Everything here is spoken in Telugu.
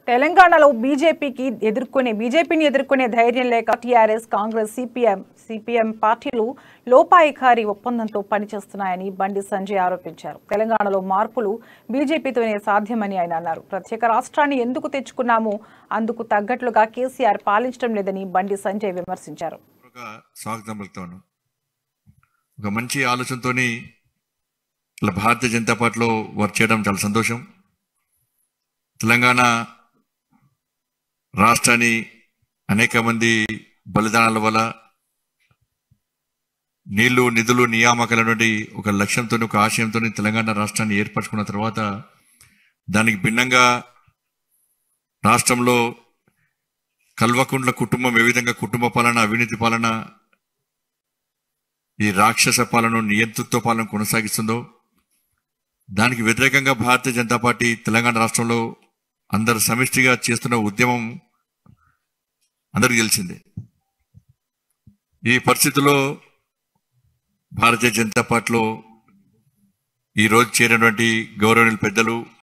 తెలంగాణలో బీజేపీకి ఎదుర్కొనే బీజేపీని ఎదుర్కొనే ధైర్యం లేక టీఆర్ఎస్ కాంగ్రెస్ సిపిఎం సిపిఎం పార్టీలు లోపాయికారి ఒప్పందంతో పనిచేస్తున్నాయని బండి సంజయ్ ఆరోపించారు తెలంగాణలో మార్పులు బీజేపీతోనే సాధ్యమని ఆయన అన్నారు ప్రత్యేక రాష్ట్రాన్ని ఎందుకు తెచ్చుకున్నామో అందుకు తగ్గట్లుగా కేసీఆర్ పాలించడం లేదని బండి సంజయ్ విమర్శించారు ఒక స్వాగతం పలుకుతాను ఒక మంచి ఆలోచనతోని ఇలా భారతీయ జనతా పార్టీలో వర్క్ చేయడం చాలా సంతోషం తెలంగాణ రాష్ట్రాన్ని అనేక మంది బలిదానాల వల్ల నీళ్లు నిధులు నియామకాల నుండి ఒక లక్ష్యంతో ఒక ఆశయంతో తెలంగాణ రాష్ట్రాన్ని ఏర్పరచుకున్న తర్వాత దానికి భిన్నంగా రాష్ట్రంలో కల్వకుంట్ల కుటుంబం ఏ విధంగా కుటుంబ పాలన అవినీతి పాలన ఈ రాక్షస పాలన నియంతృత్వ పాలన కొనసాగిస్తుందో దానికి వ్యతిరేకంగా భారతీయ జనతా పార్టీ తెలంగాణ రాష్ట్రంలో అందరు సమిష్టిగా చేస్తున్న ఉద్యమం అందరికీ తెలిసిందే ఈ పరిస్థితిలో భారతీయ జనతా పార్టీలో ఈ రోజు చేరినటువంటి గౌరవనీయులు పెద్దలు